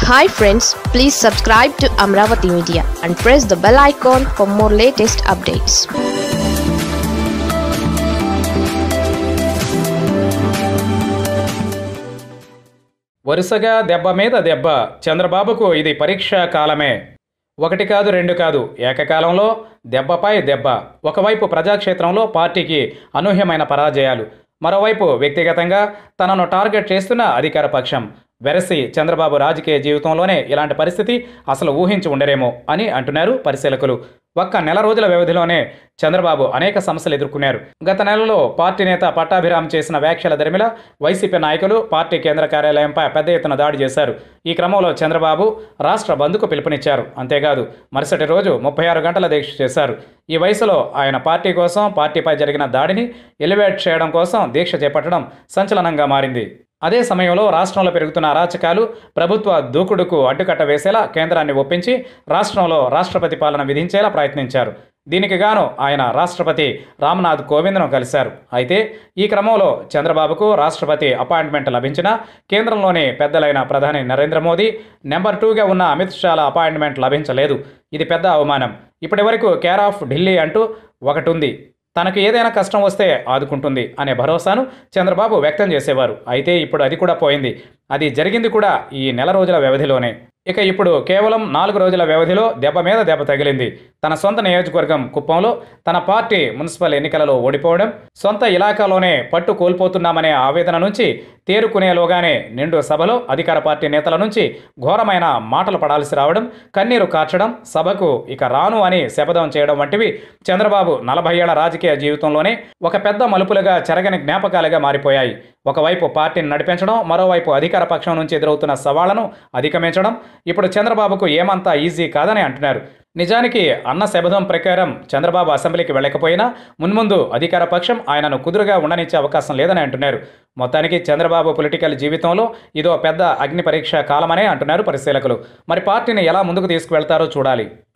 hi friends please subscribe to Amaravati media and press the bell icon for more latest updates వరుసగా దెబ్బ మీద దెబ్బ చంద్రబాబుకు ఇది పరీక్షా కాలమే ఒకటి కాదు రెండు కాదు ఏకకాలంలో దెబ్బపై దెబ్బ ఒకవైపు ప్రజాక్షేత్రంలో పార్టీకి అనూహ్యమైన పరాజయాలు మరోవైపు వ్యక్తిగతంగా తనను టార్గెట్ చేస్తున్న అధికార పక్షం వెరసి చంద్రబాబు రాజకీయ జీవితంలోనే ఇలాంటి పరిస్థితి అసలు ఊహించి ఉండరేమో అని అంటున్నారు పరిశీలకులు ఒక్క నెల రోజుల వ్యవధిలోనే చంద్రబాబు అనేక సమస్యలు ఎదుర్కొన్నారు గత నెలలో పార్టీ నేత పట్టాభిరామ్ చేసిన వ్యాఖ్యల దరిమిల వైసీపీ నాయకులు పార్టీ కేంద్ర కార్యాలయంపై పెద్ద ఎత్తున దాడి చేశారు ఈ క్రమంలో చంద్రబాబు రాష్ట్ర బంద్కు పిలుపునిచ్చారు అంతేకాదు మరుసటి రోజు ముప్పై ఆరు గంటల దీక్ష చేశారు ఈ వయసులో ఆయన పార్టీ కోసం పార్టీపై జరిగిన దాడిని ఎలివేట్ చేయడం కోసం దీక్ష చేపట్టడం సంచలనంగా మారింది అదే సమయంలో రాష్ట్రంలో పెరుగుతున్న అరాచకాలు ప్రభుత్వ దూకుడుకు అడ్డుకట్ట వేసేలా కేంద్రాన్ని ఒప్పించి రాష్ట్రంలో రాష్ట్రపతి పాలన విధించేలా ప్రయత్నించారు దీనికి గాను ఆయన రాష్ట్రపతి రామ్నాథ్ కోవింద్ను కలిశారు అయితే ఈ క్రమంలో చంద్రబాబుకు రాష్ట్రపతి అపాయింట్మెంట్ లభించినా కేంద్రంలోని పెద్దలైన ప్రధాని నరేంద్ర మోదీ నెంబర్ టూగా ఉన్న అమిత్ షాల అపాయింట్మెంట్ లభించలేదు ఇది పెద్ద అవమానం ఇప్పటి వరకు కేర్ ఆఫ్ ఢిల్లీ అంటూ ఒకటి ఉంది తనకు ఏదైనా కష్టం వస్తే ఆదుకుంటుంది అనే భరోసాను చంద్రబాబు వ్యక్తం చేసేవారు అయితే ఇప్పుడు అది కూడా పోయింది అది జరిగింది కూడా ఈ నెల రోజుల వ్యవధిలోనే ఇక ఇప్పుడు కేవలం నాలుగు రోజుల వ్యవధిలో దెబ్బ మీద దెబ్బ తగిలింది తన సొంత నియోజకవర్గం కుప్పంలో తన పార్టీ మున్సిపల్ ఎన్నికలలో ఓడిపోవడం సొంత ఇలాకాలోనే పట్టు కోల్పోతున్నామనే ఆవేదన నుంచి తేరుకునేలోగానే నిండు సభలో అధికార పార్టీ నేతల నుంచి ఘోరమైన మాటలు పడాల్సి రావడం కన్నీరు కార్చడం సభకు ఇక రాను అని శపథం చేయడం వంటివి చంద్రబాబు నలభై ఏళ్ల రాజకీయ జీవితంలోనే ఒక పెద్ద మలుపులుగా చెరగని జ్ఞాపకాలుగా మారిపోయాయి ఒకవైపు పార్టీని నడిపించడం మరోవైపు అధికార పక్షం నుంచి ఎదురవుతున్న సవాళ్లను అధిగమించడం ఇప్పుడు చంద్రబాబుకు ఏమంతా ఈజీ కాదని అంటున్నారు నిజానికి అన్న శబదం ప్రకారం చంద్రబాబు అసెంబ్లీకి వెళ్ళకపోయినా మున్ముందు అధికార పక్షం ఆయనను కుదురుగా ఉండనిచ్చే అవకాశం లేదని అంటున్నారు మొత్తానికి చంద్రబాబు పొలిటికల్ జీవితంలో ఇదో పెద్ద అగ్ని పరీక్ష కాలమనే అంటున్నారు పరిశీలకులు మరి పార్టీని ఎలా ముందుకు తీసుకువెళ్తారో చూడాలి